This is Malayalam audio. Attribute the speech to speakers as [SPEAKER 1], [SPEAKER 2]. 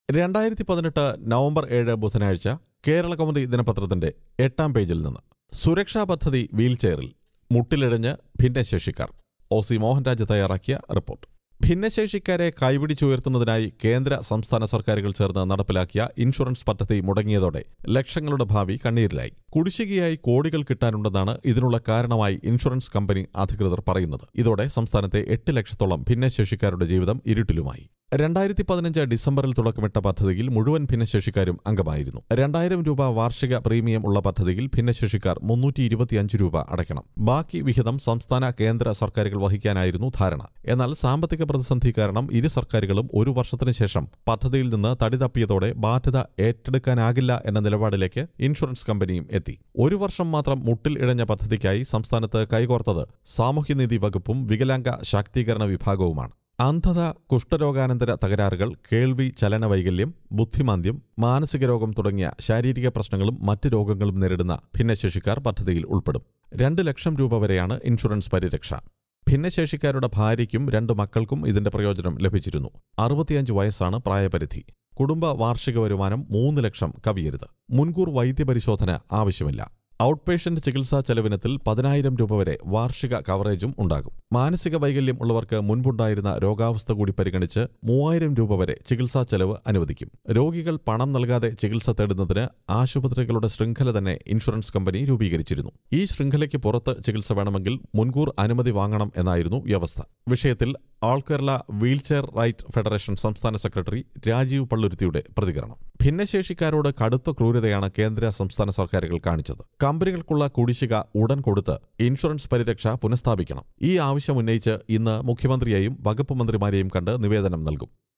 [SPEAKER 1] രണ്ടായിരത്തി പതിനെട്ട് നവംബർ ഏഴ് ബുധനാഴ്ച കേരള കൗമുദി ദിനപത്രത്തിന്റെ എട്ടാം പേജിൽ നിന്ന് സുരക്ഷാ പദ്ധതി വീൽചെയറിൽ മുട്ടിലിഴഞ്ഞ് ഭിന്നശേഷിക്കാർ ഒ സി മോഹൻരാജ് തയ്യാറാക്കിയ റിപ്പോർട്ട് ഭിന്നശേഷിക്കാരെ കൈപിടിച്ചുയർത്തുന്നതിനായി കേന്ദ്ര സംസ്ഥാന സർക്കാരുകൾ ചേർന്ന് നടപ്പിലാക്കിയ ഇൻഷുറൻസ് പദ്ധതി മുടങ്ങിയതോടെ ലക്ഷങ്ങളുടെ ഭാവി കണ്ണീരിലായി കുടിശ്ശികയായി കോടികൾ കിട്ടാനുണ്ടെന്നാണ് ഇതിനുള്ള കാരണമായി ഇൻഷുറൻസ് കമ്പനി അധികൃതർ പറയുന്നത് ഇതോടെ സംസ്ഥാനത്തെ എട്ട് ലക്ഷത്തോളം ഭിന്നശേഷിക്കാരുടെ ജീവിതം ഇരുട്ടിലുമായി രണ്ടായിരത്തി പതിനഞ്ച് ഡിസംബറിൽ തുടക്കമിട്ട പദ്ധതിയിൽ മുഴുവൻ ഭിന്നശേഷിക്കാരും അംഗമായിരുന്നു രണ്ടായിരം രൂപ വാർഷിക പ്രീമിയം ഉള്ള പദ്ധതിയിൽ ഭിന്നശേഷിക്കാർ മുന്നൂറ്റി ഇരുപത്തിയഞ്ച് രൂപ അടയ്ക്കണം ബാക്കി വിഹിതം സംസ്ഥാന കേന്ദ്ര സർക്കാരുകൾ വഹിക്കാനായിരുന്നു ധാരണ എന്നാൽ സാമ്പത്തിക പ്രതിസന്ധി കാരണം ഇരു സർക്കാരുകളും ഒരു വർഷത്തിന് ശേഷം പദ്ധതിയിൽ നിന്ന് തടി തപ്പിയതോടെ ബാധ്യത ഏറ്റെടുക്കാനാകില്ല എന്ന നിലപാടിലേക്ക് ഇൻഷുറൻസ് കമ്പനിയും എത്തി ഒരു വർഷം മാത്രം മുട്ടിൽ ഇഴഞ്ഞ പദ്ധതിക്കായി സംസ്ഥാനത്ത് കൈകോർത്തത് സാമൂഹ്യനീതി വകുപ്പും വികലാംഗ ശാക്തീകരണ വിഭാഗവുമാണ് അന്ധത കുഷ്ഠരോഗാനന്തര തകരാറുകൾ കേൾവി ചലനവൈകല്യം ബുദ്ധിമാന്ദ്യം മാനസിക രോഗം തുടങ്ങിയ ശാരീരിക പ്രശ്നങ്ങളും മറ്റ് രോഗങ്ങളും നേരിടുന്ന ഭിന്നശേഷിക്കാർ പദ്ധതിയിൽ ഉൾപ്പെടും രണ്ട് ലക്ഷം രൂപ വരെയാണ് ഇൻഷുറൻസ് പരിരക്ഷ ഭിന്നശേഷിക്കാരുടെ ഭാര്യയ്ക്കും രണ്ട് മക്കൾക്കും ഇതിന്റെ പ്രയോജനം ലഭിച്ചിരുന്നു അറുപത്തിയഞ്ച് വയസ്സാണ് പ്രായപരിധി കുടുംബ വാർഷിക വരുമാനം മൂന്ന് ലക്ഷം കവിയരുത് മുൻകൂർ വൈദ്യപരിശോധന ആവശ്യമില്ല ഔട്ട് പേഷ്യന്റ് ചികിത്സാ ചെലവിനത്തിൽ പതിനായിരം രൂപ വരെ വാർഷിക കവറേജും ഉണ്ടാകും മാനസിക വൈകല്യം ഉള്ളവർക്ക് മുൻപുണ്ടായിരുന്ന രോഗാവസ്ഥ കൂടി പരിഗണിച്ച് മൂവായിരം രൂപ വരെ ചികിത്സാ ചെലവ് അനുവദിക്കും രോഗികൾ പണം നൽകാതെ ചികിത്സ തേടുന്നതിന് ആശുപത്രികളുടെ ശൃംഖല തന്നെ ഇൻഷുറൻസ് കമ്പനി രൂപീകരിച്ചിരുന്നു ഈ ശൃംഖലയ്ക്ക് പുറത്ത് ചികിത്സ വേണമെങ്കിൽ മുൻകൂർ അനുമതി വാങ്ങണം എന്നായിരുന്നു വ്യവസ്ഥ വിഷയത്തിൽ all Kerala wheelchair right federation സംസ്ഥാന സെക്രട്ടറി രാജീവ് പള്ളുരുത്തിയുടെ പ്രതികരണം ഭിന്നശേഷിക്കാരോട് കടുത്ത ക്രൂരതയാണ് കേന്ദ്ര സംസ്ഥാന സർക്കാരുകൾ കാണിച്ചത് കമ്പനികൾക്കുള്ള കുടിശ്ശിക ഉടൻ കൊടുത്ത് ഇൻഷുറൻസ് പരിരക്ഷ പുനഃസ്ഥാപിക്കണം ഈ ആവശ്യം ഉന്നയിച്ച് ഇന്ന് മുഖ്യമന്ത്രിയെയും വകുപ്പ് മന്ത്രിമാരെയും കണ്ട് നിവേദനം നൽകും